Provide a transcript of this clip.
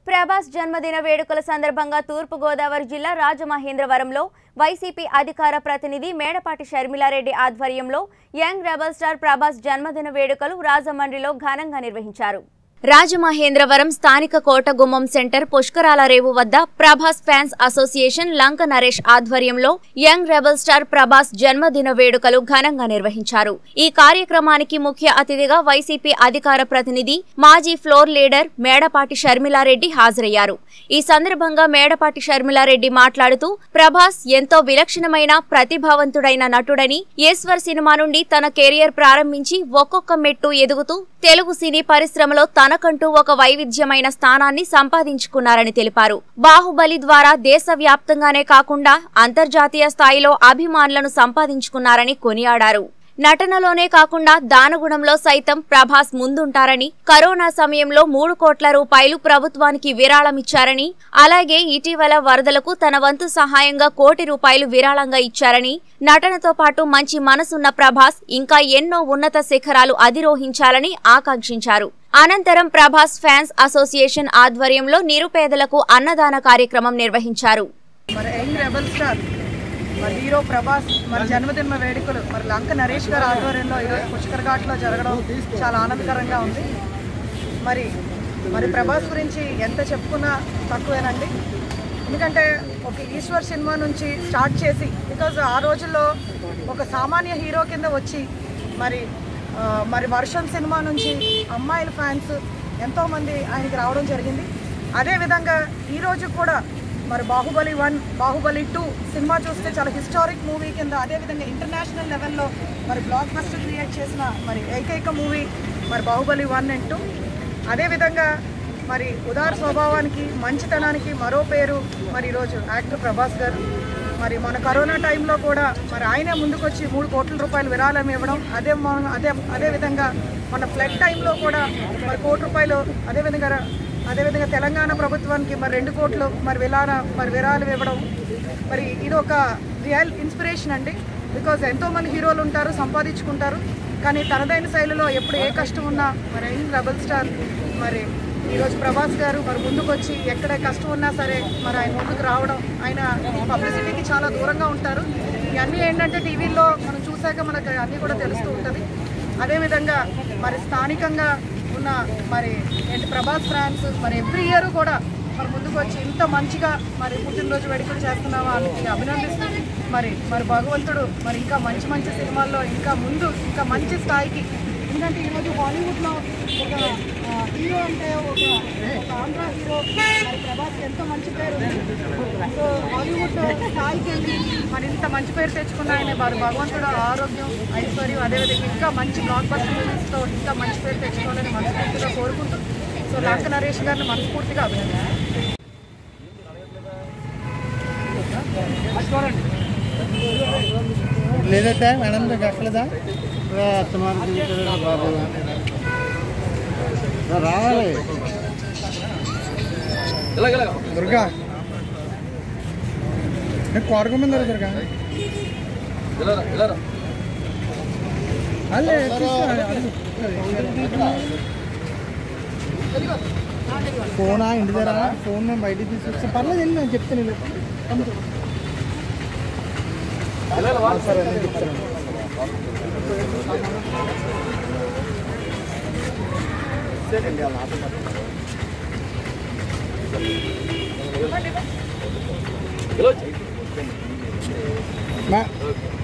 ప్రభాస్ జన్మదిన వేడుకల సందర్భంగా తూర్పుగోదావరి జిల్లా రాజమహేంద్రవరంలో వైసీపీ అధికార ప్రతినిధి మేడపాటి షర్మిలారెడ్డి ఆధ్వర్యంలో యంగ్ రెబల్ స్టార్ ప్రభాస్ జన్మదిన వేడుకలు రాజమండ్రిలో ఘనంగా నిర్వహించారు రాజమహేంద్రవరం స్థానిక కోటగుమ్మం సెంటర్ పుష్కరాల రేవు వద్ద ప్రభాస్ ఫ్యాన్స్ అసోసియేషన్ లంక నరేష్ ఆధ్వర్యంలో యంగ్ రెబల్ స్టార్ ప్రభాస్ జన్మదిన వేడుకలు ఘనంగా నిర్వహించారు ఈ కార్యక్రమానికి ముఖ్య అతిథిగా వైసీపీ అధికార ప్రతినిధి మాజీ ఫ్లోర్ లీడర్ మేడపాటి షర్మిలారెడ్డి హాజరయ్యారు ఈ సందర్భంగా మేడపాటి షర్మిలారెడ్డి మాట్లాడుతూ ప్రభాస్ ఎంతో విలక్షణమైన ప్రతిభావంతుడైన నటుడని ఈశ్వర్ సినిమా నుండి తన కెరియర్ ప్రారంభించి ఒక్కొక్క మెట్టు ఎదుగుతూ తెలుగు సినీ పరిశ్రమలో తనకంటూ ఒక వైవిధ్యమైన స్థానాన్ని సంపాదించుకున్నారని తెలిపారు బాహుబలి ద్వారా దేశవ్యాప్తంగానే కాకుండా అంతర్జాతీయ స్థాయిలో అభిమానులను సంపాదించుకున్నారని కొనియాడారు నటనలోనే కాకుండా దానగుణంలో సైతం ప్రభాస్ ముందుంటారని కరోనా సమయంలో మూడు కోట్ల రూపాయలు ప్రభుత్వానికి విరాళమిచ్చారని అలాగే ఇటీవల వరదలకు తన వంతు సహాయంగా కోటి రూపాయలు విరాళంగా ఇచ్చారని నటనతో పాటు మంచి మనసున్న ప్రభాస్ ఇంకా ఎన్నో ఉన్నత శిఖరాలు అధిరోహించాలని ఆకాంక్షించారు అనంతరం ప్రభాస్ ఫ్యాన్స్ అసోసియేషన్ ఆధ్వర్యంలో నిరుపేదలకు అన్నదాన కార్యక్రమం నిర్వహించారు మరి యంగ్ రెబల్ స్టార్ మరి హీరో ప్రభాస్ మరి జన్మదిన వేడుకలు మరి లంక నరేష్ గారి ఆధ్వర్యంలో ఈరోజు పుష్కర్ ఘాట్లో జరగడం చాలా ఆనందకరంగా ఉంది మరి మరి ప్రభాస్ గురించి ఎంత చెప్పుకున్నా తక్కువేనండి ఎందుకంటే ఒక ఈశ్వర్ సినిమా నుంచి స్టార్ట్ చేసి బికాజ్ ఆ రోజుల్లో ఒక సామాన్య హీరో కింద వచ్చి మరి ఆ, మరి వర్షం సినిమా నుంచి అమ్మాయిల ఫ్యాన్స్ ఎంతోమంది ఆయనకి రావడం జరిగింది అదేవిధంగా ఈరోజు కూడా మరి Baahubali one Baahubali two cinema చూస్తే చాలా హిస్టారిక్ మూవీ కింద అదేవిధంగా ఇంటర్నేషనల్ లెవెల్లో మరి బ్లాక్ బస్టర్ క్రియేట్ చేసిన మరి ఏకైక మూవీ మరి బాహుబలి వన్ అండ్ టూ అదేవిధంగా మరి ఉదార స్వభావానికి మంచితనానికి మరో పేరు మరి ఈరోజు యాక్టర్ ప్రభాస్ గారు మరి మన కరోనా టైంలో కూడా మరి ఆయనే ముందుకొచ్చి మూడు కోట్ల రూపాయలు విరాళం ఇవ్వడం అదే మన- అదే అదేవిధంగా మన ఫ్లడ్ టైంలో కూడా మరి కోటి రూపాయలు అదేవిధంగా అదేవిధంగా తెలంగాణ ప్రభుత్వానికి మరి రెండు కోట్లు మరి విరాళ మరి విరాళం ఇవ్వడం మరి ఇది ఒక రియల్ ఇన్స్పిరేషన్ అండి బికాజ్ ఎంతోమంది హీరోలు ఉంటారు సంపాదించుకుంటారు కానీ తనదైన శైలిలో ఎప్పుడు ఏ కష్టం ఉన్నా మరి యంగ్ రెబల్ స్టార్ మరి ఈరోజు ప్రభాస్ గారు మరి ముందుకు వచ్చి ఎక్కడ కష్టం ఉన్నా సరే మరి ఆయన ముందుకు రావడం ఆయన పబ్లిసిటీకి చాలా దూరంగా ఉంటారు ఇవన్నీ ఏంటంటే టీవీల్లో మనం చూశాక మనకు అన్నీ కూడా తెలుస్తూ ఉంటుంది అదేవిధంగా మరి స్థానికంగా ఉన్న మరి ఏంటి ప్రభాస్ ఫ్రాన్స్ మరి ఎవ్రీ ఇయర్ కూడా మరి ముందుకు వచ్చి ఇంత మంచిగా మరి పుట్టినరోజు వేడుకలు చేస్తున్న వాళ్ళకి అభినందిస్తూ మరి మరి భగవంతుడు మరి ఇంకా మంచి మంచి సినిమాల్లో ఇంకా ముందు ఇంకా మంచి స్థాయికి ఎందుకంటే ఈరోజు హాలీవుడ్లో ఒక ఆ, హీరో అంటే ఒక ఒక ఆంధ్ర హీరో మరి ప్రభాస్ ఎంతో మంచి పేరు ఉంది సో హాలీవుడ్ స్థాయికి వెళ్ళి మరి ఇంత మంచి పేరు తెచ్చుకున్న ఆయన మరి భగవంతుడు ఆరోగ్యం ఐశ్వర్యం అదేవిధంగా ఇంకా మంచి బ్లాక్ బస్టర్ మూవీస్తో ఇంకా మంచి పేరు తెచ్చుకోవాలని మనస్ఫూర్తిగా కోరుకుంటూ సో లంక నరేష్ గారిని మనస్ఫూర్తిగా అభినందిస్తాను లేదైతే మేడం మీకు ఎక్కలేదా అస్తమానం బాబు రావాలి దుర్గా కోరకమంది దుర్గా అల్లే ఫోనా ఇంటి దగ్గర ఫోన్ నేను బయటికి తీసుకొస్తా పర్లేదు వెళ్ళి నేను చెప్తాను వెళ్ళు. సరే నేను చెప్తాను మా